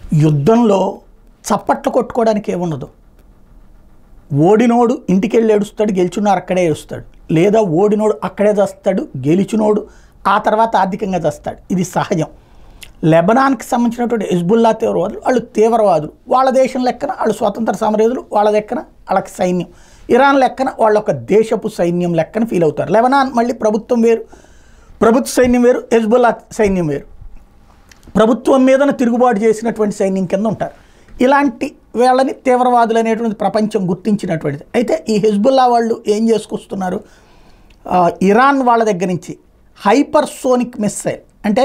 యుద్ధంలో చప్పట్లు కొట్టుకోవడానికి ఏముండదు ఓడినోడు ఇంటికి వెళ్ళి ఏడుస్తాడు గెలిచున్నారు అక్కడే ఏడుస్తాడు లేదా ఓడినోడు అక్కడే చేస్తాడు గెలిచినోడు ఆ తర్వాత ఆర్థికంగా చేస్తాడు ఇది సహజం లెబనాన్కి సంబంధించినటువంటి హిజ్బుల్లా తీవ్రవాదులు వాళ్ళు తీవ్రవాదులు వాళ్ళ దేశం లెక్కన వాళ్ళు స్వతంత్ర సమరయోధులు వాళ్ళ లెక్కన వాళ్ళకి సైన్యం ఇరాన్ లెక్కన వాళ్ళ ఒక దేశపు సైన్యం లెక్కన ఫీల్ అవుతారు లెబనాన్ మళ్ళీ ప్రభుత్వం వేరు ప్రభుత్వ సైన్యం వేరు హిజ్బుల్లా సైన్యం వేరు ప్రభుత్వం మీదన తిరుగుబాటు చేసినటువంటి సైన్యం కింద ఉంటారు ఇలాంటి వీళ్ళని తీవ్రవాదులు అనేటువంటి ప్రపంచం గుర్తించినటువంటిది అయితే ఈ హెజ్బుల్లా వాళ్ళు ఏం చేసుకొస్తున్నారు ఆ, ఇరాన్ వాళ్ళ దగ్గర నుంచి హైపర్సోనిక్ మిస్సైల్ అంటే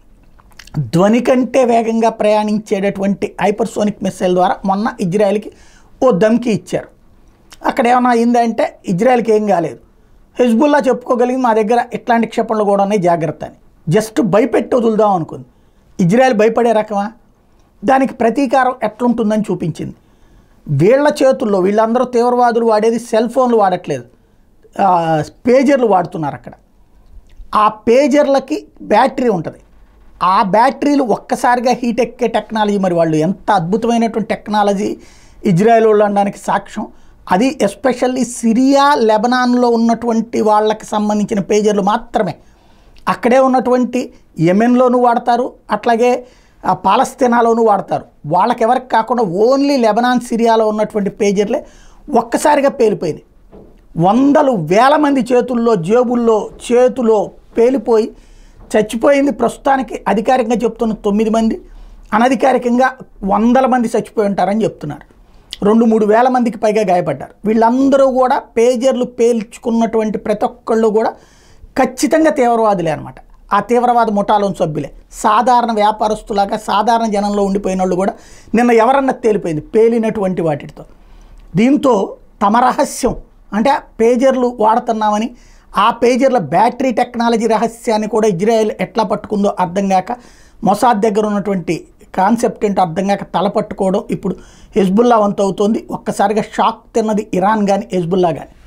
ధ్వని కంటే వేగంగా ప్రయాణించేటటువంటి హైపర్సోనిక్ మిస్సైల్ ద్వారా మొన్న ఇజ్రాయెల్కి ఓ దమ్కి ఇచ్చారు అక్కడ ఏమైనా అయిందంటే ఇజ్రాయెల్కి ఏం కాలేదు హెజ్బుల్లా చెప్పుకోగలిగి మా దగ్గర ఇట్లాంటి క్షిపణులు కూడా ఉన్నాయి జాగ్రత్త అని జస్ట్ భయపెట్టి వదులుదాం అనుకుంది ఇజ్రాయెల్ భయపడే రకమా దానికి ప్రతీకారం ఎట్లుంటుందని చూపించింది వీళ్ళ చేతుల్లో వీళ్ళందరూ తీవ్రవాదులు వాడేది సెల్ ఫోన్లు వాడట్లేదు ఆ, పేజర్లు వాడుతున్నారు అక్కడ ఆ పేజర్లకి బ్యాటరీ ఉంటుంది ఆ బ్యాటరీలు ఒక్కసారిగా హీట్ ఎక్కే టెక్నాలజీ మరి వాళ్ళు ఎంత అద్భుతమైనటువంటి టెక్నాలజీ ఇజ్రాయెల్ వాళ్ళు అనడానికి సాక్ష్యం అది ఎస్పెషల్లీ సిరియా లెబనాన్లో ఉన్నటువంటి వాళ్ళకి సంబంధించిన పేజర్లు మాత్రమే అక్కడే ఉన్నటువంటి యెమెన్లోనూ వాడతారు అట్లాగే ఆ, పాలస్తీనాలోనూ వాడతారు వాళ్ళకి ఎవరికి కాకుండా ఓన్లీ లెబనాన్ సిరియాలో ఉన్నటువంటి పేజర్లే ఒక్కసారిగా పేలిపోయినాయి వందలు వేల మంది చేతుల్లో జేబుల్లో చేతిలో పేలిపోయి చచ్చిపోయింది ప్రస్తుతానికి అధికారికంగా చెప్తున్న తొమ్మిది మంది అనధికారికంగా వందల మంది చచ్చిపోయి ఉంటారని చెప్తున్నారు రెండు మూడు వేల మందికి పైగా గాయపడ్డారు వీళ్ళందరూ కూడా పేజర్లు పేల్చుకున్నటువంటి ప్రతి ఒక్కళ్ళు కూడా ఖచ్చితంగా తీవ్రవాదులే అనమాట ఆ తీవ్రవాద ముఠాలోని సభ్యులే సాధారణ వ్యాపారస్తులాగా సాధారణ జనంలో ఉండిపోయిన వాళ్ళు కూడా నిన్న ఎవరన్నా తేలిపోయింది పేలినటువంటి వాటితో దీంతో తమ రహస్యం అంటే పేజర్లు వాడుతున్నామని ఆ పేజర్ల బ్యాటరీ టెక్నాలజీ రహస్యాన్ని కూడా ఇజ్రాయెల్ ఎట్లా పట్టుకుందో అర్థం కాక మొసాద్ దగ్గర ఉన్నటువంటి కాన్సెప్ట్ ఏంటో అర్థం కాక తలపట్టుకోవడం ఇప్పుడు హెజ్బుల్లా వంతు అవుతోంది ఒక్కసారిగా షాక్ తిన్నది ఇరాన్ కానీ హెజ్బుల్లా కానీ